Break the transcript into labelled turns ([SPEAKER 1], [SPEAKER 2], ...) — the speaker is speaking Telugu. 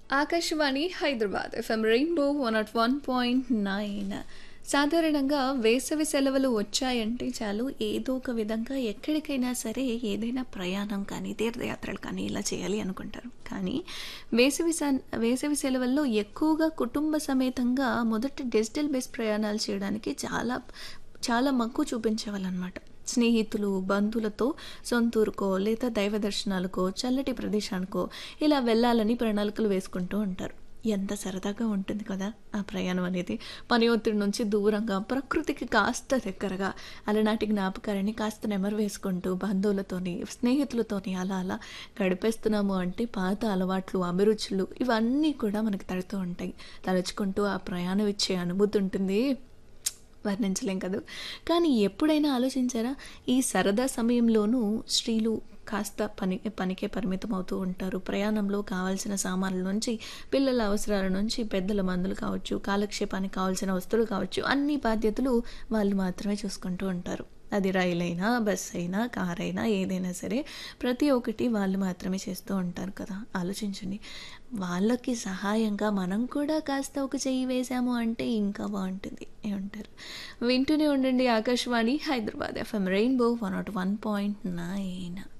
[SPEAKER 1] Akashvani Hyderabad FM rainbow one nought one point nine సాధారణంగా వేసవి సెలవులు వచ్చాయంటే చాలు ఏదో ఒక విధంగా ఎక్కడికైనా సరే ఏదైనా ప్రయాణం కానీ తీర్థయాత్రలు కానీ ఇలా చేయాలి అనుకుంటారు కానీ వేసవి సన్ వేసవి సెలవుల్లో ఎక్కువగా కుటుంబ సమేతంగా మొదటి డిజిటల్ బేస్ ప్రయాణాలు చేయడానికి చాలా చాలా మక్కువ చూపించేవాళ్ళనమాట స్నేహితులు బంధువులతో సొంతూరుకో లేదా దైవ దర్శనాలకో చల్లటి ప్రదేశానికో ఇలా వెళ్ళాలని ప్రణాళికలు వేసుకుంటూ ఉంటారు ఎంత సరదాగా ఉంటుంది కదా ఆ ప్రయాణం అనేది పని ఒత్తిడి నుంచి దూరంగా ప్రకృతికి కాస్త దగ్గరగా అలనాటి జ్ఞాపకాలని కాస్త నెమరు వేసుకుంటూ బంధువులతోని స్నేహితులతోని అలా అలా గడిపేస్తున్నాము అంటే పాత అలవాట్లు అభిరుచులు ఇవన్నీ కూడా మనకి తడుతూ ఉంటాయి తలుచుకుంటూ ఆ ప్రయాణం ఇచ్చే అనుభూతి ఉంటుంది వర్ణించలేం కదా కానీ ఎప్పుడైనా ఆలోచించారా ఈ సరదా సమయంలోనూ స్త్రీలు కాస్త పని పనికే పరిమితం అవుతూ ఉంటారు ప్రయాణంలో కావాల్సిన సామాన్ల నుంచి పిల్లల అవసరాల నుంచి పెద్దల మందులు కావచ్చు కాలక్షేపానికి కావాల్సిన వస్తువులు కావచ్చు అన్ని బాధ్యతలు వాళ్ళు మాత్రమే చూసుకుంటూ ఉంటారు అది రైలు అయినా బస్ అయినా కార్ అయినా ఏదైనా సరే ప్రతి ఒక్కటి వాళ్ళు మాత్రమే చేస్తూ ఉంటారు కదా ఆలోచించండి వాళ్ళకి సహాయంగా మనం కూడా కాస్త ఒక చెయ్యి వేసాము అంటే ఇంకా బాగుంటుంది ఏమంటారు వింటూనే ఉండండి Akashvani Hyderabad FM rainbow one nought one point nine